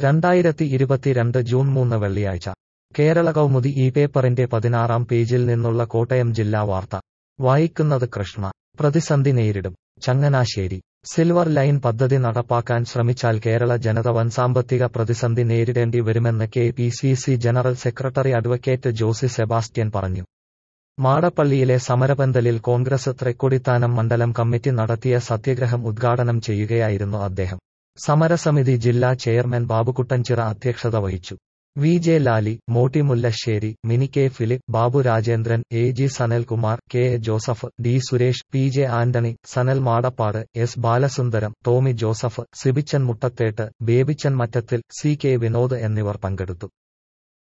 രണ്ടായിരത്തി ഇരുപത്തിരണ്ട് ജൂൺ മൂന്ന് വെള്ളിയാഴ്ച കേരള കൗമുദി ഈ പേപ്പറിന്റെ പതിനാറാം പേജിൽ നിന്നുള്ള കോട്ടയം ജില്ലാ വാർത്ത വായിക്കുന്നത് കൃഷ്ണ പ്രതിസന്ധി നേരിടും ചങ്ങനാശ്ശേരി സിൽവർ ലൈൻ പദ്ധതി നടപ്പാക്കാൻ ശ്രമിച്ചാൽ കേരള ജനത വൻ സാമ്പത്തിക പ്രതിസന്ധി നേരിടേണ്ടി വരുമെന്ന് K P C C general secretary advocate Josy Sebastian പറഞ്ഞു മാടപ്പള്ളിയിലെ സമരപന്തലിൽ കോൺഗ്രസ് തൃക്കൊടിത്താനം മണ്ഡലം കമ്മിറ്റി നടത്തിയ സത്യഗ്രഹം ഉദ്ഘാടനം ചെയ്യുകയായിരുന്നു അദ്ദേഹം സമരസമിതി ജില്ലാ ചെയർമാൻ ബാബുക്കുട്ടൻചിറ അധ്യക്ഷത വഹിച്ചു V J Lali Motty Mullassery Mini K Philip Babu Rajendran A G Sanalkumar K A Joseph D Suresh P J Antony Sanal Madappad S Balasundaram Tommy Joseph Sibichan Muttathettu Babychan Mattathil C K Vinod എന്നിവർ പങ്കെടുത്തു